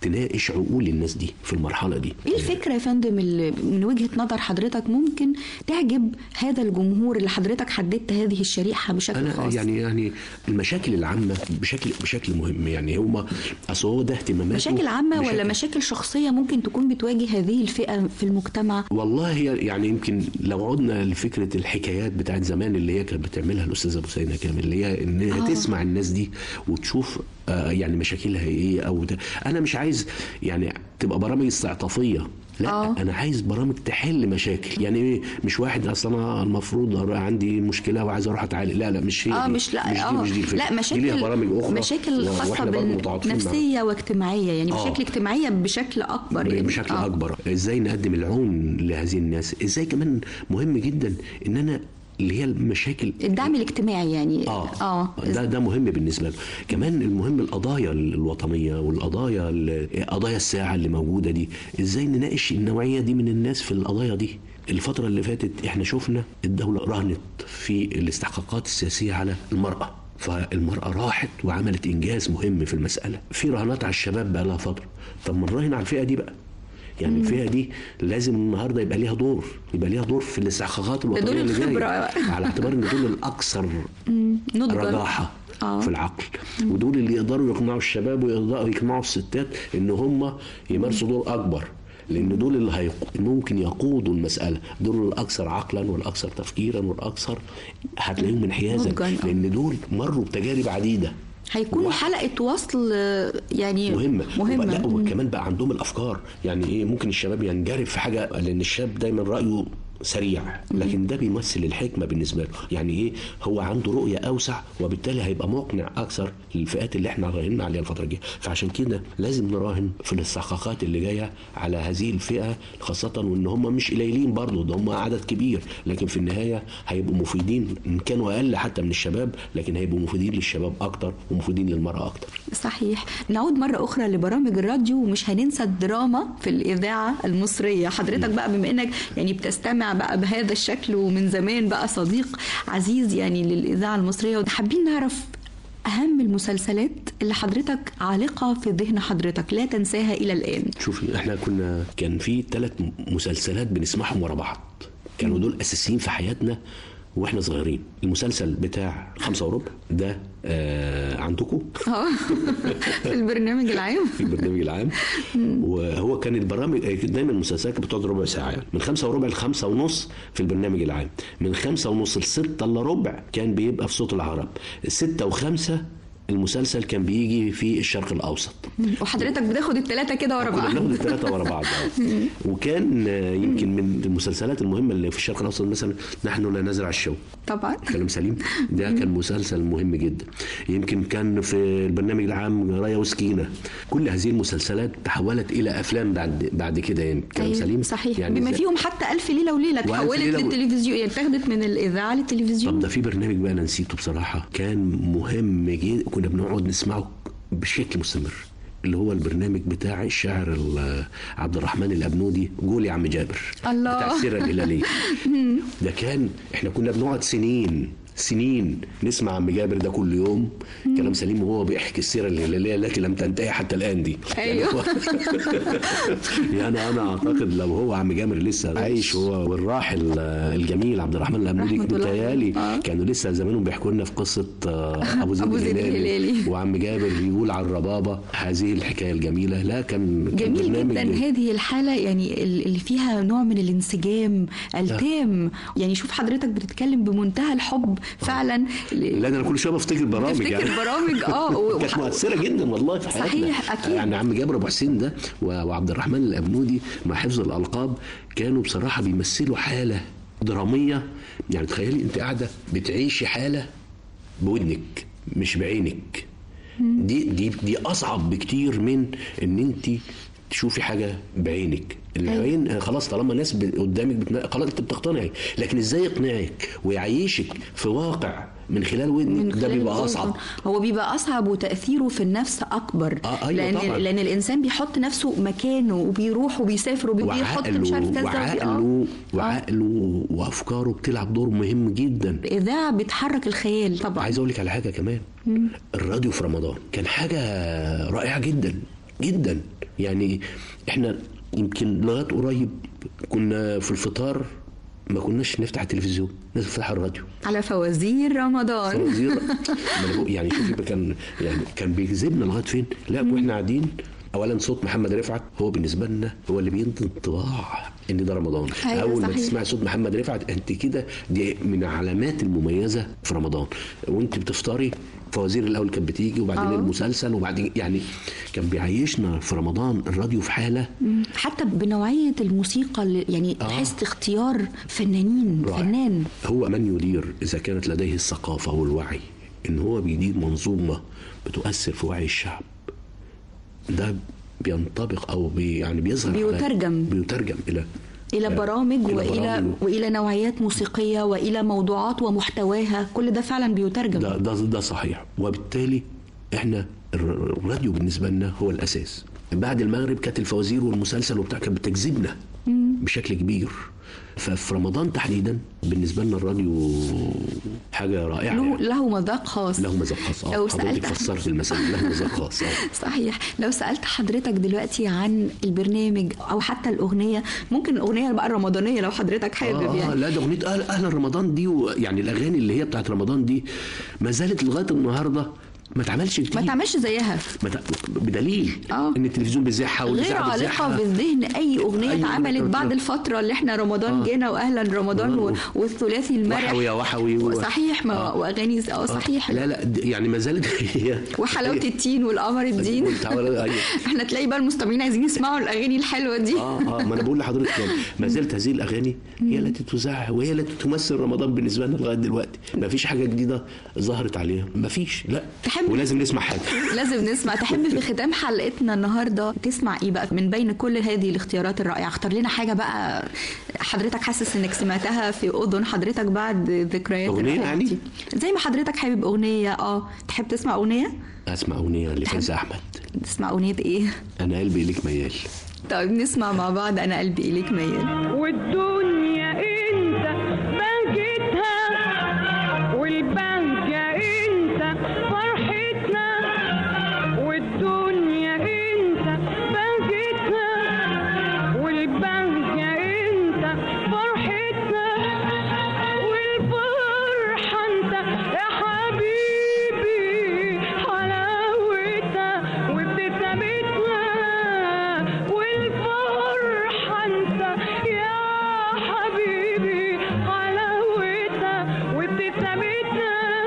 [SPEAKER 8] تناقش عقول الناس دي في المرحله دي
[SPEAKER 7] ايه الفكره يا فندم اللي من وجهه نظر حضرتك ممكن تعجب هذا الجمهور اللي حضرتك حددت هذه الشريحه بشكل
[SPEAKER 8] انا
[SPEAKER 7] خاص
[SPEAKER 8] يعني يعني المشاكل العامه بشكل بشكل مهم يعني هما اصل هو ده اهتماماته
[SPEAKER 7] مشاكل عامه ولا مشاكل شخصيه ممكن تكون بتواجه هذه الفئه في المجتمع
[SPEAKER 8] والله هي يعني يمكن لو عدنا لفكره الحكايات بتاعت زمان اللي هي كانت بتعملها الاستاذه بوسينه كامل اللي هي ان هي
[SPEAKER 7] آه.
[SPEAKER 8] تسمع الناس دي وتشوف آه يعني مشاكلها ايه او ده انا مش عايز يعني تبقى برامج استعطافيه لا
[SPEAKER 7] آه.
[SPEAKER 8] انا عايز برامج تحل مشاكل يعني ايه مش واحد اصل انا المفروض عندي مشكله وعايز اروح اتعالج لا لا مش هي
[SPEAKER 7] اه
[SPEAKER 8] دي.
[SPEAKER 7] مش لا
[SPEAKER 8] مش دي,
[SPEAKER 7] اه
[SPEAKER 8] مش دي الفكره
[SPEAKER 7] لا
[SPEAKER 8] دي
[SPEAKER 7] مشاكل
[SPEAKER 8] ليها برامج اخرى
[SPEAKER 7] مشاكل
[SPEAKER 8] و-
[SPEAKER 7] خاصه
[SPEAKER 8] وإحنا برضه متعاطفين معاها.
[SPEAKER 7] بالنفسيه واجتماعيه يعني
[SPEAKER 8] آه.
[SPEAKER 7] بشكل اجتماعيه بشكل اكبر يعني
[SPEAKER 8] بشكل
[SPEAKER 7] آه.
[SPEAKER 8] اكبر ازاي نقدم العون لهذه الناس ازاي كمان مهم جدا ان انا اللي هي المشاكل
[SPEAKER 7] الدعم الاجتماعي يعني
[SPEAKER 8] اه
[SPEAKER 7] اه
[SPEAKER 8] ده ده مهم بالنسبه له كمان المهم القضايا الوطنيه والقضايا ال- قضايا الساعه اللي موجوده دي ازاي نناقش النوعيه دي من الناس في القضايا دي الفترة اللي فاتت احنا شفنا الدولة رهنت في الاستحقاقات السياسية على المرأة فالمرأة راحت وعملت إنجاز مهم في المسألة في رهانات على الشباب بقى لها فترة طب ما نراهن على الفئة دي بقى يعني الفئة دي لازم النهارده يبقى ليها دور يبقى ليها دور في الاستحقاقات الوطنية
[SPEAKER 7] دول
[SPEAKER 8] اللي جاية
[SPEAKER 7] الخبرة.
[SPEAKER 8] على اعتبار ان دول الأكثر
[SPEAKER 7] مم. نضجا
[SPEAKER 8] رجاحة
[SPEAKER 7] آه.
[SPEAKER 8] في العقل ودول اللي يقدروا يقنعوا الشباب ويقدروا يقنعوا الستات ان هم يمارسوا دور اكبر لان دول اللي هيق... ممكن يقودوا المساله دول الاكثر عقلا والاكثر تفكيرا والاكثر هتلاقيهم انحيازا
[SPEAKER 7] نضجاً، آه.
[SPEAKER 8] لان دول مروا بتجارب عديده
[SPEAKER 7] هيكون حلقه وصل آه، يعني
[SPEAKER 8] مهمة
[SPEAKER 7] مهمه
[SPEAKER 8] لا
[SPEAKER 7] مم.
[SPEAKER 8] وكمان بقى عندهم الافكار يعني ايه ممكن الشباب ينجرف في حاجه لان الشاب دايما رايه سريع لكن ده بيمثل الحكمه بالنسبه له يعني ايه هو عنده رؤيه اوسع وبالتالي هيبقى مقنع اكثر للفئات اللي احنا راهنا عليها الفتره الجايه فعشان كده لازم نراهن في الاستحقاقات اللي جايه على هذه الفئه خاصه وان هم مش قليلين برضه ده هم عدد كبير لكن في النهايه هيبقوا مفيدين ان كانوا اقل حتى من الشباب لكن هيبقوا مفيدين للشباب اكتر ومفيدين للمراه اكتر
[SPEAKER 7] صحيح نعود مرة أخرى لبرامج الراديو ومش هننسى الدراما في الإذاعة المصرية حضرتك بقى بما إنك يعني بتستمع بقى بهذا الشكل ومن زمان بقى صديق عزيز يعني للإذاعة المصرية حابين نعرف أهم المسلسلات اللي حضرتك عالقة في ذهن حضرتك لا تنساها إلى الآن
[SPEAKER 8] شوف احنا كنا كان في ثلاث مسلسلات بنسمعهم ورا بعض كانوا دول اساسيين في حياتنا واحنا صغيرين المسلسل بتاع خمسة وربع ده آه عندكم
[SPEAKER 7] اه في البرنامج العام
[SPEAKER 8] في البرنامج العام وهو كان البرامج دايما المسلسلات كانت بتقعد ربع ساعه يعني من خمسة وربع لخمسة ونص في البرنامج العام من خمسة ونص لستة الا ربع كان بيبقى في صوت العرب ستة وخمسة المسلسل كان بيجي في الشرق الاوسط
[SPEAKER 7] وحضرتك بتاخد الثلاثة كده ورا
[SPEAKER 8] كنا
[SPEAKER 7] بعض
[SPEAKER 8] بناخد الثلاثه ورا بعض آه. وكان آه، يمكن من المسلسلات المهمه اللي في الشرق الاوسط مثلا نحن لا نزرع الشوك
[SPEAKER 7] طبعا
[SPEAKER 8] كلام سليم ده كان مسلسل مهم جدا يمكن كان في البرنامج العام رايه وسكينه كل هذه المسلسلات تحولت الى افلام بعد بعد كده يعني كلام
[SPEAKER 7] أيوة،
[SPEAKER 8] سليم
[SPEAKER 7] صحيح
[SPEAKER 8] يعني
[SPEAKER 7] بما
[SPEAKER 8] زي-
[SPEAKER 7] فيهم حتى ألف ليلة وليلة
[SPEAKER 8] وألف
[SPEAKER 7] تحولت
[SPEAKER 8] ليلة و-
[SPEAKER 7] للتلفزيون يعني اتاخدت من الإذاعة للتلفزيون
[SPEAKER 8] طب ده في برنامج بقى انا نسيته بصراحه كان مهم جدا كنا بنقعد نسمعه بشكل مستمر اللي هو البرنامج بتاع الشاعر ال- عبد الرحمن الابنودي قول يا عم جابر
[SPEAKER 7] الله.
[SPEAKER 8] بتاع السيره الهلاليه ده كان احنا كنا بنقعد سنين سنين نسمع عم جابر ده كل يوم كلام سليم وهو بيحكي السيره الهلاليه التي لم تنتهي حتى الان دي
[SPEAKER 7] أيوه.
[SPEAKER 8] يعني, هو يعني انا اعتقد لو هو عم جابر لسه عايش هو والراحل آه، الجميل عبد الرحمن الامنودي
[SPEAKER 7] رحمة الله
[SPEAKER 8] متهيألي
[SPEAKER 7] آه.
[SPEAKER 8] كانوا لسه زمانهم بيحكوا لنا في قصه آه، ابو زيد,
[SPEAKER 7] أبو زيد
[SPEAKER 8] الهلالي,
[SPEAKER 7] الهلالي.
[SPEAKER 8] وعم جابر يقول على الربابه هذه الحكايه الجميله لا كان كان
[SPEAKER 7] جميل
[SPEAKER 8] برنامج
[SPEAKER 7] جدا هذه الحالة يعني ال- اللي فيها نوع من الانسجام التام يعني شوف حضرتك بتتكلم بمنتهى الحب فعلا
[SPEAKER 8] لا ده انا كل شويه بفتكر برامج
[SPEAKER 7] بتفتكر
[SPEAKER 8] يعني
[SPEAKER 7] برامج اه و-
[SPEAKER 8] كانت مؤثره جدا والله في حياتنا
[SPEAKER 7] صحيح، أكيد.
[SPEAKER 8] يعني عم جابر ابو حسين ده و- وعبد الرحمن الابنودي مع حفظ الالقاب كانوا بصراحه بيمثلوا حاله دراميه يعني تخيلي انت قاعده بتعيشي حاله بودنك مش بعينك دي دي دي اصعب بكتير من ان انت تشوفي حاجه بعينك العين آه، خلاص طالما ناس ب- قدامك بتنا... خلاص انت بتقتنعي لكن ازاي يقنعك ويعيشك في واقع من خلال ودنك ده
[SPEAKER 7] خلال
[SPEAKER 8] بيبقى
[SPEAKER 7] الأذن.
[SPEAKER 8] اصعب
[SPEAKER 7] هو بيبقى اصعب وتاثيره في النفس اكبر
[SPEAKER 8] آه، أيوة
[SPEAKER 7] لان
[SPEAKER 8] طبعاً.
[SPEAKER 7] لان الانسان بيحط نفسه مكانه وبيروح وبيسافر وبيحط مش عارف كذا وبي-
[SPEAKER 8] وعقله
[SPEAKER 7] آه.
[SPEAKER 8] وعقله وافكاره بتلعب دور مهم جدا
[SPEAKER 7] الاذاعه بتحرك الخيال طبعا
[SPEAKER 8] عايز اقول لك على حاجه كمان الراديو في رمضان كان حاجه رائعه جدا جدا يعني احنا يمكن لغايه قريب كنا في الفطار ما كناش نفتح التلفزيون نفتح الراديو
[SPEAKER 7] على فوازير رمضان
[SPEAKER 8] فوازير ما أنا بقول- يعني شوفي بقى كان يعني كان بيجذبنا لغايه فين لا واحنا قاعدين اولا صوت محمد رفعت هو بالنسبه لنا هو اللي بيدي انطباع ان ده رمضان
[SPEAKER 7] أيوة
[SPEAKER 8] اول ما
[SPEAKER 7] صحيح.
[SPEAKER 8] تسمعي صوت محمد رفعت انت كده دي من العلامات المميزه في رمضان وانت بتفطري فوازير الاول كانت بتيجي وبعدين
[SPEAKER 7] آه.
[SPEAKER 8] المسلسل وبعدين يعني كان بيعيشنا في رمضان الراديو في حاله
[SPEAKER 7] مم. حتى بنوعية الموسيقى اللي يعني
[SPEAKER 8] آه.
[SPEAKER 7] تحس اختيار فنانين
[SPEAKER 8] رائع.
[SPEAKER 7] فنان
[SPEAKER 8] هو من يدير اذا كانت لديه الثقافه والوعي ان هو بيدير منظومه بتؤثر في وعي الشعب ده بينطبق او بي يعني بيظهر على-
[SPEAKER 7] بيترجم.
[SPEAKER 8] بيترجم الى
[SPEAKER 7] إلى برامج
[SPEAKER 8] إلى
[SPEAKER 7] وإلى
[SPEAKER 8] برامج.
[SPEAKER 7] وإلى نوعيات موسيقية وإلى موضوعات ومحتواها كل ده فعلا بيترجم
[SPEAKER 8] ده ده ده صحيح وبالتالي احنا الر- الراديو بالنسبه لنا هو الاساس بعد المغرب كانت الفوازير والمسلسل وبتاع كانت بتجذبنا بشكل كبير ففي رمضان تحديدا بالنسبه لنا الراديو حاجه رائعه
[SPEAKER 7] له
[SPEAKER 8] يعني.
[SPEAKER 7] له مذاق خاص
[SPEAKER 8] له مذاق خاص اه
[SPEAKER 7] لو
[SPEAKER 8] حضرتك
[SPEAKER 7] سألت-
[SPEAKER 8] فسرت المسألة له مذاق خاص اه
[SPEAKER 7] صحيح لو سألت حضرتك دلوقتي عن البرنامج أو حتى الأغنية ممكن الأغنية بقى الرمضانية لو حضرتك حابب
[SPEAKER 8] آه
[SPEAKER 7] يعني
[SPEAKER 8] لا ده اغنيه اهل اهل رمضان دي و- يعني الاغاني اللي هي بتاعت رمضان دي ما زالت لغايه النهارده ما اتعملش كتير
[SPEAKER 7] ما تعملش زيها
[SPEAKER 8] ما تع- بدليل
[SPEAKER 7] آه.
[SPEAKER 8] ان التلفزيون بيذاعها
[SPEAKER 7] غير
[SPEAKER 8] والإذاعة
[SPEAKER 7] عالقة
[SPEAKER 8] بتذاعها.
[SPEAKER 7] بالذهن أي أغنية
[SPEAKER 8] أي
[SPEAKER 7] اتعملت
[SPEAKER 8] أغنية
[SPEAKER 7] بعد
[SPEAKER 8] بتذاع.
[SPEAKER 7] الفترة اللي احنا رمضان
[SPEAKER 8] آه.
[SPEAKER 7] جينا وأهلا رمضان و-
[SPEAKER 8] آه.
[SPEAKER 7] والثلاثي المرح
[SPEAKER 8] وحوي يا وحوي و-
[SPEAKER 7] صحيح ما
[SPEAKER 8] آه.
[SPEAKER 7] وأغاني اه
[SPEAKER 8] آه.
[SPEAKER 7] صحيح
[SPEAKER 8] لا لا د- يعني ما زالت هي
[SPEAKER 7] وحلاوة التين والقمر الدين
[SPEAKER 8] والتعاون- أيوة.
[SPEAKER 7] احنا تلاقي بقى المستمعين عايزين يسمعوا الأغاني الحلوة دي
[SPEAKER 8] اه اه ما انا بقول لحضرتك يعني ما زالت هذه الاغاني هي التي تذاع وهي التي تمثل رمضان بالنسبه لنا لغايه دلوقتي ما فيش حاجه جديده ظهرت عليها ما فيش لا
[SPEAKER 7] تحب-
[SPEAKER 8] ولازم نسمع حاجه
[SPEAKER 7] لازم نسمع تحب في ختام حلقتنا النهارده تسمع ايه بقى من بين كل هذه الاختيارات الرائعه اختار لنا حاجه بقى حضرتك حاسس انك سمعتها في اذن حضرتك بعد ذكريات
[SPEAKER 8] أغنية
[SPEAKER 7] الرائعة
[SPEAKER 8] يعني؟
[SPEAKER 7] دي. زي ما حضرتك حابب اغنيه اه تحب تسمع اغنيه
[SPEAKER 8] اسمع اغنيه لفايزه احمد
[SPEAKER 7] تسمع اغنيه ايه
[SPEAKER 8] انا قلبي اليك ميال
[SPEAKER 7] طيب نسمع مع بعض انا قلبي اليك ميال
[SPEAKER 5] والدنيا انت بهجتها والبهجة انت فرحتنا والدنيا انت بهجتها والبهجة انت فرحتنا والفرحة انت يا حبيبي حلاوتها وابتسامتنا والفرحة انت يا حبيبي حلاوتها وابتسامتها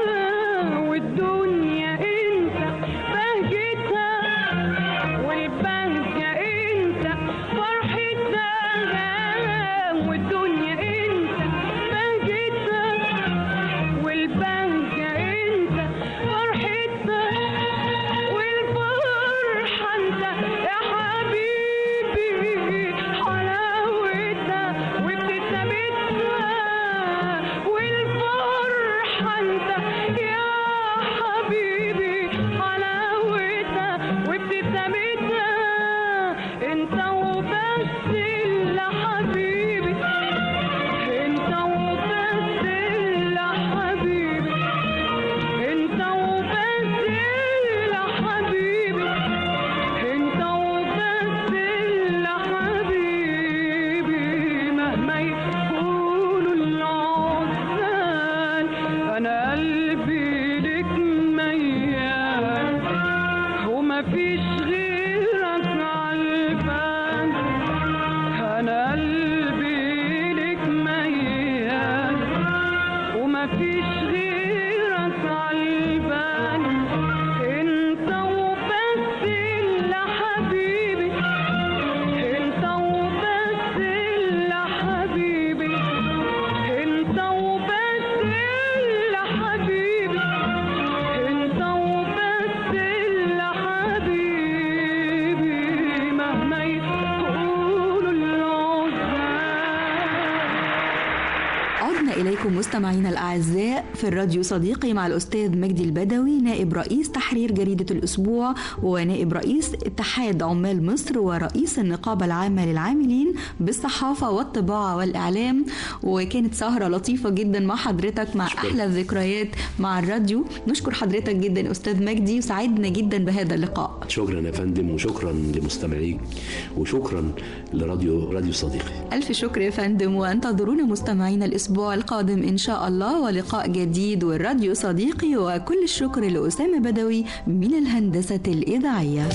[SPEAKER 7] إليكم مستمعينا الأعزاء في الراديو صديقي مع الأستاذ مجدي البدوي نائب رئيس تحرير جريدة الأسبوع ونائب رئيس اتحاد عمال مصر ورئيس النقابة العامة للعاملين بالصحافة والطباعة والإعلام وكانت سهرة لطيفة جدا مع حضرتك مع أحلى الذكريات مع الراديو نشكر حضرتك جدا أستاذ مجدي وسعدنا جدا بهذا اللقاء
[SPEAKER 8] شكرا يا فندم وشكرا لمستمعيك وشكرا لراديو راديو صديقي
[SPEAKER 7] ألف شكر يا فندم وانتظرونا مستمعينا الأسبوع القادم إن شاء الله ولقاء جديد والراديو صديقي وكل الشكر لأسامة بدوي من الهندسة الإذاعية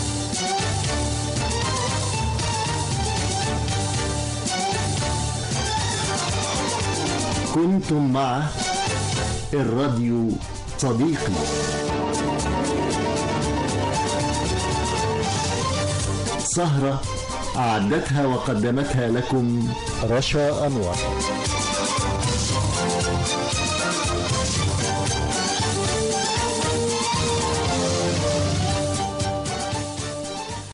[SPEAKER 1] كنتم مع الراديو صديقي سهرة أعدتها وقدمتها لكم رشا أنور